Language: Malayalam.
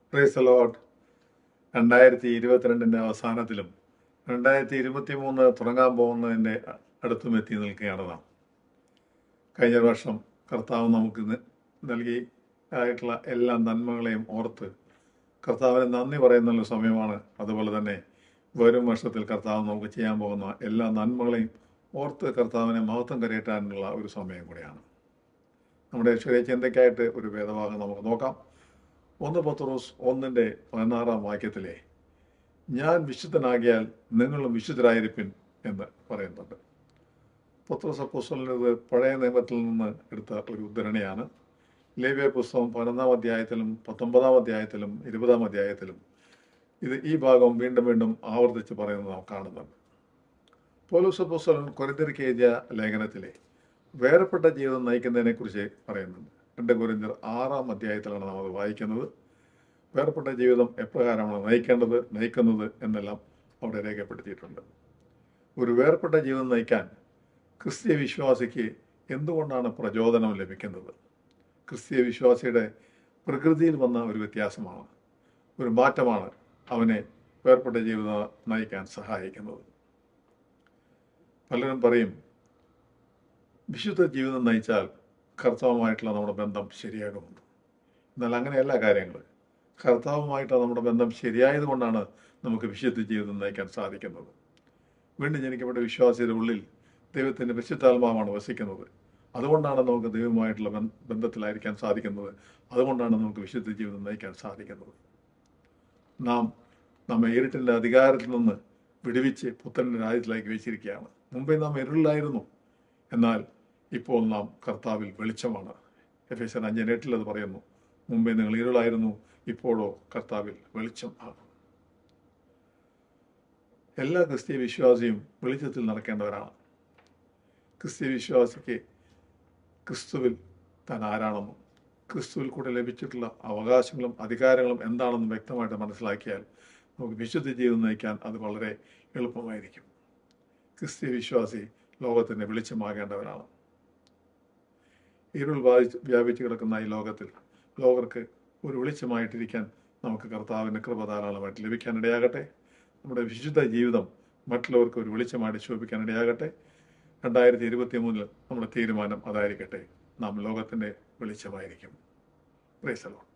പ്രൈസ് ലോഡ് രണ്ടായിരത്തി ഇരുപത്തിരണ്ടിൻ്റെ അവസാനത്തിലും രണ്ടായിരത്തി ഇരുപത്തി മൂന്ന് തുടങ്ങാൻ പോകുന്നതിൻ്റെ അടുത്തും എത്തി നിൽക്കുകയാണ് നാം കഴിഞ്ഞ വർഷം കർത്താവ് നമുക്ക് ന- നൽകി ആയിട്ടുള്ള എല്ലാ നന്മകളെയും ഓർത്ത് കർത്താവിന് നന്ദി പറയുന്നുള്ള സമയമാണ് അതുപോലെ തന്നെ വരും വർഷത്തിൽ കർത്താവ് നമുക്ക് ചെയ്യാൻ പോകുന്ന എല്ലാ നന്മകളെയും ഓർത്ത് കർത്താവിനെ മഹത്വം കരയറ്റാനുള്ള ഒരു സമയം കൂടിയാണ് നമ്മുടെ ചെറിയ ചിന്തയ്ക്കായിട്ട് ഒരു വേദഭാഗം നമുക്ക് നോക്കാം ഒന്ന് പത്രോസ് ഒന്നിൻ്റെ പതിനാറാം വാക്യത്തിലെ ഞാൻ വിശുദ്ധനാകിയാൽ നിങ്ങളും വിശുദ്ധരായിരിപ്പിൻ എന്ന് പറയുന്നുണ്ട് പത്രോസ് അപ്പോസ്തലനത് പഴയ നിയമത്തിൽ നിന്ന് എടുത്ത ഒരു ഉദ്ധരണിയാണ് ലേവ്യ പുസ്തകം പതിനൊന്നാം അധ്യായത്തിലും പത്തൊമ്പതാം അധ്യായത്തിലും ഇരുപതാം അധ്യായത്തിലും ഇത് ഈ ഭാഗം വീണ്ടും വീണ്ടും ആവർത്തിച്ച് പറയുന്നത് നാം കാണുന്നുണ്ട് പോലീസ് അപ്പോസ്തലൻ കൊരിന്തിർക്ക് എഴുതിയ ലേഖനത്തിലെ വേർപെട്ട ജീവിതം നയിക്കുന്നതിനെ കുറിച്ച് പറയുന്നുണ്ട് രണ്ട് കൊരിന്തിർ ആറാം അധ്യായത്തിലാണ് നാം അത് വായിക്കുന്നത് വേർപെട്ട ജീവിതം എപ്രകാരമാണ് നയിക്കേണ്ടത് നയിക്കുന്നത് എന്നെല്ലാം അവിടെ രേഖപ്പെടുത്തിയിട്ടുണ്ട് ഒരു വേർപെട്ട ജീവിതം നയിക്കാൻ ക്രിസ്തീയ വിശ്വാസിക്ക് എന്തുകൊണ്ടാണ് പ്രചോദനം ലഭിക്കുന്നത് ക്രിസ്തീയ വിശ്വാസിയുടെ പ്രകൃതിയിൽ വന്ന ഒരു വ്യത്യാസമാണ് ഒരു മാറ്റമാണ് അവനെ വേർപെട്ട ജീവിതം നയിക്കാൻ സഹായിക്കുന്നത് പലരും പറയും വിശുദ്ധ ജീവിതം നയിച്ചാൽ കർത്താവുമായിട്ടുള്ള നമ്മുടെ ബന്ധം ശരിയാകുമെന്ന് എന്നാൽ അങ്ങനെയല്ല കാര്യങ്ങൾ കർത്താവുമായിട്ടുള്ള നമ്മുടെ ബന്ധം ശരിയായതുകൊണ്ടാണ് നമുക്ക് വിശുദ്ധ ജീവിതം നയിക്കാൻ സാധിക്കുന്നത് വീണ്ടും ജനിക്കപ്പെട്ട വിശ്വാസിയുടെ ഉള്ളിൽ ദൈവത്തിൻ്റെ വിശുദ്ധാത്മാവാണ് വസിക്കുന്നത് അതുകൊണ്ടാണ് നമുക്ക് ദൈവവുമായിട്ടുള്ള ബന്ധ- ബന്ധത്തിലായിരിക്കാൻ സാധിക്കുന്നത് അതുകൊണ്ടാണ് നമുക്ക് വിശുദ്ധ ജീവിതം നയിക്കാൻ സാധിക്കുന്നത് നാം നമ്മെ ഇരുട്ടിൻ്റെ അധികാരത്തിൽ നിന്ന് വിടുവിച്ച് പുത്രൻ്റെ രാജ്യത്തിലേക്ക് വെച്ചിരിക്കുകയാണ് മുമ്പേ നാം ഇരുളിലായിരുന്നു എന്നാൽ ഇപ്പോൾ നാം കർത്താവിൽ വെളിച്ചമാണ് എഫ് എസ് അഞ്ചിന് എട്ടിൽ അത് പറയുന്നു മുമ്പേ നിങ്ങൾ ഇരുളായിരുന്നു ഇപ്പോഴോ കർത്താവിൽ വെളിച്ചം ആകും എല്ലാ ക്രിസ്തീയ വിശ്വാസിയും വെളിച്ചത്തിൽ നടക്കേണ്ടവരാണ് ക്രിസ്തീയ വിശ്വാസിക്ക് ക്രിസ്തുവിൽ താൻ ആരാണെന്നും ക്രിസ്തുവിൽ കൂടെ ലഭിച്ചിട്ടുള്ള അവകാശങ്ങളും അധികാരങ്ങളും എന്താണെന്നും വ്യക്തമായിട്ട് മനസ്സിലാക്കിയാൽ നമുക്ക് വിശുദ്ധ ജീവിതം നയിക്കാൻ അത് വളരെ എളുപ്പമായിരിക്കും ക്രിസ്തീയ വിശ്വാസി ലോകത്തിൻ്റെ വെളിച്ചമാകേണ്ടവരാണ് ഇരുൾ ബാധിച്ച് വ്യാപിച്ചു കിടക്കുന്ന ഈ ലോകത്തിൽ ലോകർക്ക് ഒരു വെളിച്ചമായിട്ടിരിക്കാൻ നമുക്ക് കർത്താവിൻ്റെ കൃപ ധാരാളമായിട്ട് ലഭിക്കാനിടയാകട്ടെ നമ്മുടെ വിശുദ്ധ ജീവിതം മറ്റുള്ളവർക്ക് ഒരു വെളിച്ചമായിട്ട് ശോഭിക്കാനിടയാകട്ടെ രണ്ടായിരത്തി ഇരുപത്തി മൂന്നിൽ നമ്മുടെ തീരുമാനം അതായിരിക്കട്ടെ നാം ലോകത്തിൻ്റെ വെളിച്ചമായിരിക്കും പ്രൈസലോ